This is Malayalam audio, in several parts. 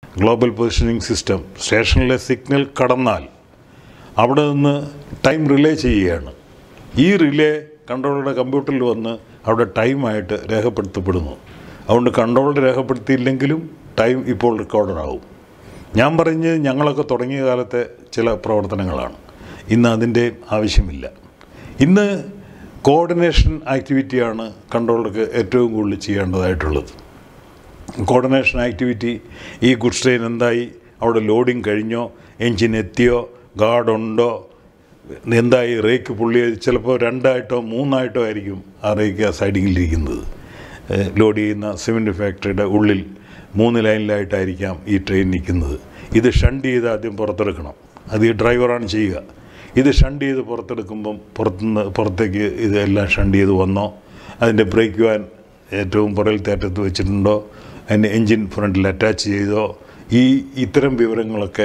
ഗ്ലോബൽ പൊസിഷനിങ് സിസ്റ്റം സ്റ്റേഷനിലെ സിഗ്നൽ കടന്നാൽ അവിടെ നിന്ന് ടൈം റിലേ ചെയ്യുകയാണ് ഈ റിലേ കൺട്രോളറുടെ കമ്പ്യൂട്ടറിൽ വന്ന് അവിടെ ടൈമായിട്ട് രേഖപ്പെടുത്തപ്പെടുന്നു അതുകൊണ്ട് കൺട്രോളർ രേഖപ്പെടുത്തിയില്ലെങ്കിലും ടൈം ഇപ്പോൾ റെക്കോർഡറാവും ഞാൻ പറഞ്ഞത് ഞങ്ങളൊക്കെ തുടങ്ങിയ കാലത്തെ ചില പ്രവർത്തനങ്ങളാണ് ഇന്ന് അതിൻ്റെ ആവശ്യമില്ല ഇന്ന് കോർഡിനേഷൻ ആക്ടിവിറ്റിയാണ് കൺട്രോളർക്ക് ഏറ്റവും കൂടുതൽ ചെയ്യേണ്ടതായിട്ടുള്ളത് കോർഡിനേഷൻ ആക്ടിവിറ്റി ഈ ഗുഡ്സ് ട്രെയിൻ എന്തായി അവിടെ ലോഡിങ് കഴിഞ്ഞോ എൻജിൻ എത്തിയോ ഗാർഡ് ഉണ്ടോ എന്തായി റേക്ക് പുള്ളി ചിലപ്പോൾ രണ്ടായിട്ടോ മൂന്നായിട്ടോ ആയിരിക്കും ആ റേക്ക് ആ സൈഡിങ്ങിലിരിക്കുന്നത് ഏഹ് ലോഡ് ചെയ്യുന്ന സിമെൻറ്റ് ഫാക്ടറിയുടെ ഉള്ളിൽ മൂന്ന് ലൈനിലായിട്ടായിരിക്കാം ഈ ട്രെയിൻ നിൽക്കുന്നത് ഇത് ഷണ്ട് ചെയ്ത് ആദ്യം പുറത്തെടുക്കണം അത് ഈ ഡ്രൈവറാണ് ചെയ്യുക ഇത് ഷണ്ട് ചെയ്ത് പുറത്തെടുക്കുമ്പം പുറത്തുനിന്ന് പുറത്തേക്ക് ഇത് എല്ലാം ഷണ്ട് ചെയ്ത് വന്നോ അതിൻ്റെ ബ്രേക്ക് വാൻ ഏറ്റവും പുറകിലത്തെ അറ്റത്ത് വെച്ചിട്ടുണ്ടോ അതിൻ്റെ എൻജിൻ ഫ്രണ്ടിൽ അറ്റാച്ച് ചെയ്തോ ഈ ഇത്തരം വിവരങ്ങളൊക്കെ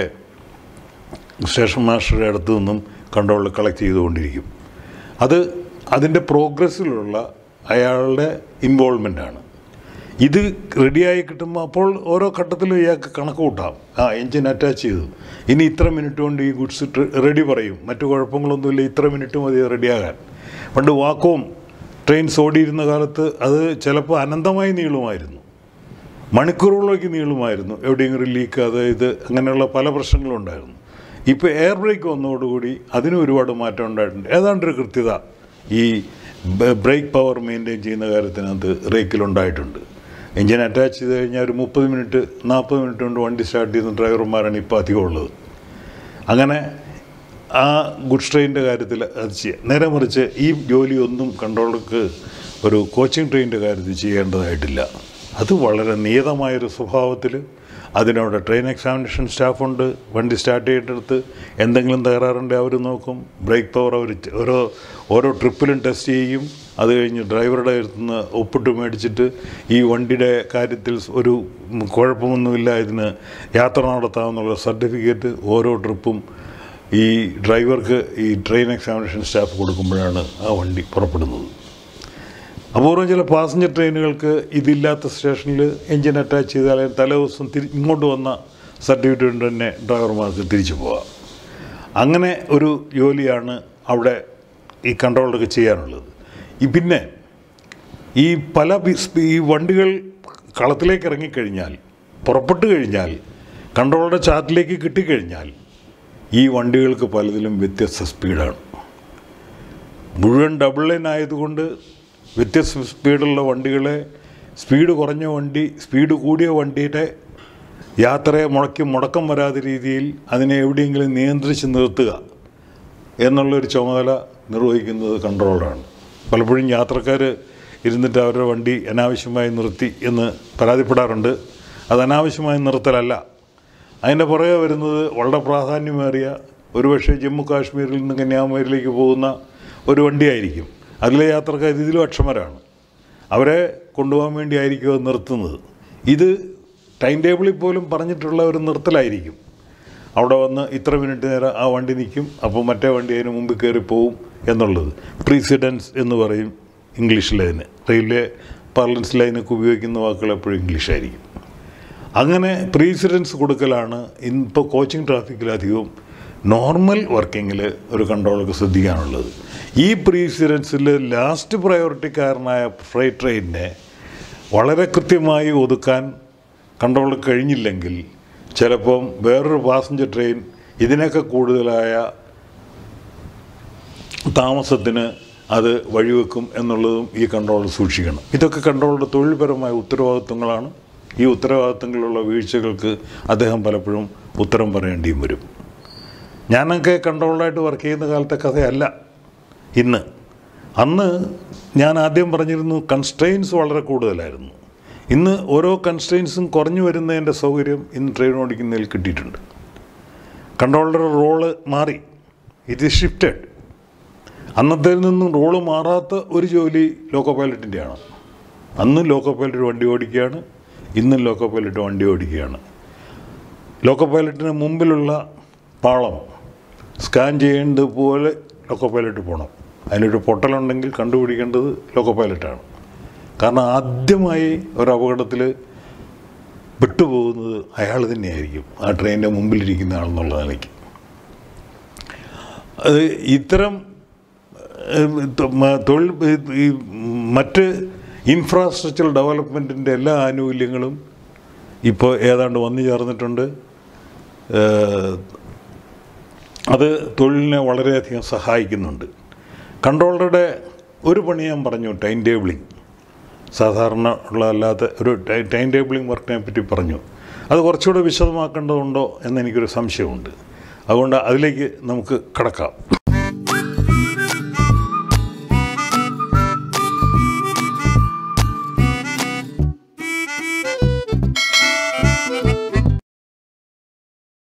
സ്റ്റേഷൻ മാസ്റ്ററുടെ അടുത്തു നിന്നും കൺട്രോളിൽ കളക്ട് ചെയ്തുകൊണ്ടിരിക്കും അത് അതിൻ്റെ പ്രോഗ്രസ്സിലുള്ള അയാളുടെ ഇൻവോൾവ്മെൻ്റാണ് ഇത് റെഡിയായി കിട്ടുമ്പോൾ അപ്പോൾ ഓരോ ഘട്ടത്തിലും ഇയാൾക്ക് കണക്ക് കൂട്ടാം ആ എൻജിൻ അറ്റാച്ച് ചെയ്തു ഇനി ഇത്ര മിനിറ്റ് കൊണ്ട് ഈ ഗുഡ്സ് റെഡി പറയും മറ്റു കുഴപ്പങ്ങളൊന്നുമില്ല ഇത്ര മിനിറ്റ് മതി റെഡിയാകാൻ പണ്ട് വാക്കവും ട്രെയിൻസ് ഓടിയിരുന്ന കാലത്ത് അത് ചിലപ്പോൾ അനന്തമായി നീളുമായിരുന്നു മണിക്കൂറുകളേക്ക് നീളുമായിരുന്നു എവിടെയെങ്കിലും ലീക്ക് അത് ഇത് അങ്ങനെയുള്ള പല പ്രശ്നങ്ങളും ഉണ്ടായിരുന്നു ഇപ്പോൾ എയർ ബ്രേക്ക് വന്നതോടുകൂടി അതിനും ഒരുപാട് മാറ്റം ഉണ്ടായിട്ടുണ്ട് ഏതാണ്ടൊരു കൃത്യത ഈ ബ്രേക്ക് പവർ മെയിൻറ്റെയിൻ ചെയ്യുന്ന കാര്യത്തിനകത്ത് റേക്കിലുണ്ടായിട്ടുണ്ട് എഞ്ചിൻ അറ്റാച്ച് ചെയ്ത് കഴിഞ്ഞാൽ ഒരു മുപ്പത് മിനിറ്റ് നാൽപ്പത് മിനിറ്റ് കൊണ്ട് വണ്ടി സ്റ്റാർട്ട് ചെയ്യുന്ന ഡ്രൈവർമാരാണ് ഇപ്പോൾ അധികം ഉള്ളത് അങ്ങനെ ആ ഗുഡ്സ് ട്രെയിനിൻ്റെ കാര്യത്തിൽ അത് ചെയ്യാം നേരെ മറിച്ച് ഈ ജോലിയൊന്നും കൺട്രോളർക്ക് ഒരു കോച്ചിങ് ട്രെയിനിൻ്റെ കാര്യത്തിൽ ചെയ്യേണ്ടതായിട്ടില്ല അത് വളരെ നിയതമായൊരു സ്വഭാവത്തിൽ അതിനവിടെ ട്രെയിൻ എക്സാമിനേഷൻ സ്റ്റാഫുണ്ട് വണ്ടി സ്റ്റാർട്ട് ചെയ്തിടത്ത് എന്തെങ്കിലും തകരാറുണ്ടെങ്കിൽ അവർ നോക്കും ബ്രേക്ക് പവർ അവർ ഓരോ ഓരോ ട്രിപ്പിലും ടെസ്റ്റ് ചെയ്യും അത് കഴിഞ്ഞ് ഡ്രൈവറുടെ അടുത്ത് നിന്ന് ഒപ്പിട്ട് മേടിച്ചിട്ട് ഈ വണ്ടിയുടെ കാര്യത്തിൽ ഒരു കുഴപ്പമൊന്നുമില്ല ഇതിന് യാത്ര നടത്താമെന്നുള്ള സർട്ടിഫിക്കറ്റ് ഓരോ ട്രിപ്പും ഈ ഡ്രൈവർക്ക് ഈ ട്രെയിൻ എക്സാമിനേഷൻ സ്റ്റാഫ് കൊടുക്കുമ്പോഴാണ് ആ വണ്ടി പുറപ്പെടുന്നത് അപൂർവം ചില പാസഞ്ചർ ട്രെയിനുകൾക്ക് ഇതില്ലാത്ത സ്റ്റേഷനിൽ എൻജിൻ അറ്റാച്ച് ചെയ്താൽ തലേ ദിവസം തിരി ഇങ്ങോട്ട് വന്ന സർട്ടിഫിക്കറ്റ് കൊണ്ട് തന്നെ ഡ്രൈവർമാർക്ക് തിരിച്ചു പോകാം അങ്ങനെ ഒരു ജോലിയാണ് അവിടെ ഈ കൺട്രോളർക്ക് ചെയ്യാനുള്ളത് ഈ പിന്നെ ഈ പല ബി- സ്പീ- ഈ വണ്ടികൾ കളത്തിലേക്ക് ഇറങ്ങിക്കഴിഞ്ഞാൽ പുറപ്പെട്ടു കഴിഞ്ഞാൽ കൺട്രോളുടെ ചാർട്ടിലേക്ക് കിട്ടിക്കഴിഞ്ഞാൽ ഈ വണ്ടികൾക്ക് പലതിലും വ്യത്യസ്ത സ്പീഡാണ് മുഴുവൻ ഡബിൾ ലൈൻ ആയതുകൊണ്ട് വ്യത്യസ്ത സ്പീഡുള്ള വണ്ടികളെ സ്പീഡ് കുറഞ്ഞ വണ്ടി സ്പീഡ് കൂടിയ വണ്ടിയുടെ യാത്രയെ മുടക്കി മുടക്കം വരാത്ത രീതിയിൽ അതിനെ എവിടെയെങ്കിലും നിയന്ത്രിച്ച് നിർത്തുക എന്നുള്ളൊരു ചുമതല നിർവഹിക്കുന്നത് കൺട്രോളറാണ് പലപ്പോഴും യാത്രക്കാർ ഇരുന്നിട്ട് അവരുടെ വണ്ടി അനാവശ്യമായി നിർത്തി എന്ന് പരാതിപ്പെടാറുണ്ട് അത് അനാവശ്യമായി നിർത്തലല്ല അതിൻ്റെ പുറകെ വരുന്നത് വളരെ പ്രാധാന്യമേറിയ ഒരുപക്ഷെ ജമ്മു കാശ്മീരിൽ നിന്ന് കന്യാകുമാരിയിലേക്ക് പോകുന്ന ഒരു വണ്ടിയായിരിക്കും അതിലെ യാത്രക്കാർ ഇതിലും അക്ഷമരാണ് അവരെ കൊണ്ടുപോകാൻ വേണ്ടിയായിരിക്കും അത് നിർത്തുന്നത് ഇത് ടൈം ടേബിളിൽ പോലും പറഞ്ഞിട്ടുള്ള ഒരു നിർത്തലായിരിക്കും അവിടെ വന്ന് ഇത്ര മിനിറ്റ് നേരം ആ വണ്ടി നിൽക്കും അപ്പോൾ മറ്റേ വണ്ടി അതിന് മുമ്പിൽ കയറി പോവും എന്നുള്ളത് പ്രീസിഡൻസ് എന്ന് പറയും ഇംഗ്ലീഷിലതിന് റെയിൽവേ പാർലൻസിൽ അതിനൊക്കെ ഉപയോഗിക്കുന്ന വാക്കുകൾ എപ്പോഴും ഇംഗ്ലീഷായിരിക്കും അങ്ങനെ പ്രീസിഡൻസ് കൊടുക്കലാണ് ഇപ്പോൾ കോച്ചിങ് ട്രാഫിക്കിലധികവും നോർമൽ വർക്കിങ്ങിൽ ഒരു കൺട്രോളൊക്കെ ശ്രദ്ധിക്കാനുള്ളത് ഈ പ്രീസിഡൻസിൽ ലാസ്റ്റ് പ്രയോറിറ്റിക്കാരനായ ഫ്രൈറ്റ് ട്രെയിനിനെ വളരെ കൃത്യമായി ഒതുക്കാൻ കൺട്രോൾ കഴിഞ്ഞില്ലെങ്കിൽ ചിലപ്പം വേറൊരു പാസഞ്ചർ ട്രെയിൻ ഇതിനൊക്കെ കൂടുതലായ താമസത്തിന് അത് വഴിവെക്കും എന്നുള്ളതും ഈ കൺട്രോൾ സൂക്ഷിക്കണം ഇതൊക്കെ കൺട്രോളുടെ തൊഴിൽപരമായ ഉത്തരവാദിത്വങ്ങളാണ് ഈ ഉത്തരവാദിത്തങ്ങളിലുള്ള വീഴ്ചകൾക്ക് അദ്ദേഹം പലപ്പോഴും ഉത്തരം പറയേണ്ടിയും വരും ഞാനൊക്കെ കൺട്രോളായിട്ട് വർക്ക് ചെയ്യുന്ന കാലത്തെ കഥയല്ല ഇന്ന് അന്ന് ഞാൻ ആദ്യം പറഞ്ഞിരുന്നു കൺസ്ട്രെയിൻസ് വളരെ കൂടുതലായിരുന്നു ഇന്ന് ഓരോ കൺസ്ട്രെയിൻസും കുറഞ്ഞു വരുന്നതിൻ്റെ സൗകര്യം ഇന്ന് ട്രെയിൻ ഓടിക്കുന്നതിൽ കിട്ടിയിട്ടുണ്ട് കൺട്രോളറുടെ റോള് മാറി ഇറ്റ് ഈസ് ഷിഫ്റ്റഡ് അന്നത്തേൽ നിന്നും റോള് മാറാത്ത ഒരു ജോലി ലോക്കോ പൈലറ്റിൻ്റെയാണ് അന്ന് ലോക്കോ പൈലറ്റ് വണ്ടി ഓടിക്കുകയാണ് ഇന്നും ലോക്കോ പൈലറ്റ് വണ്ടി ഓടിക്കുകയാണ് ലോക്കോ പൈലറ്റിന് മുമ്പിലുള്ള പാളം സ്കാൻ ചെയ്യേണ്ടത് പോലെ ലോക്കോ പൈലറ്റ് പോകണം അതിനൊരു പൊട്ടലുണ്ടെങ്കിൽ കണ്ടുപിടിക്കേണ്ടത് ലോക്കോ പൈലറ്റാണ് കാരണം ആദ്യമായി ഒരു അപകടത്തിൽ വിട്ടുപോകുന്നത് അയാൾ തന്നെയായിരിക്കും ആ ട്രെയിനിൻ്റെ മുമ്പിലിരിക്കുന്ന ആളെന്നുള്ള നിലയ്ക്ക് അത് ഇത്തരം ഏഹ്, ത- മ- തൊഴിൽ ഈ മറ്റ് ഇൻഫ്രാസ്ട്രക്ചർ ഡെവലപ്മെൻറ്റിൻ്റെ എല്ലാ ആനുകൂല്യങ്ങളും ഇപ്പോൾ ഏതാണ്ട് വന്നു ചേർന്നിട്ടുണ്ട് ഏഹ്, അത് തൊഴിലിനെ വളരെയധികം സഹായിക്കുന്നുണ്ട് കൺട്രോളറുടെ ഒരു പണി ഞാൻ പറഞ്ഞു ടൈം ടേബിളിംഗ് സാധാരണ ഉള്ള അല്ലാത്ത ഒരു ടൈ- ടൈം ടേബിളിംഗ് വർക്കിനെ പറ്റി പറഞ്ഞു അത് കുറച്ചുകൂടെ വിശദമാക്കേണ്ടതുണ്ടോ എന്നെനിക്കൊരു സംശയമുണ്ട് അതുകൊണ്ട് അതിലേക്ക് നമുക്ക് കടക്കാം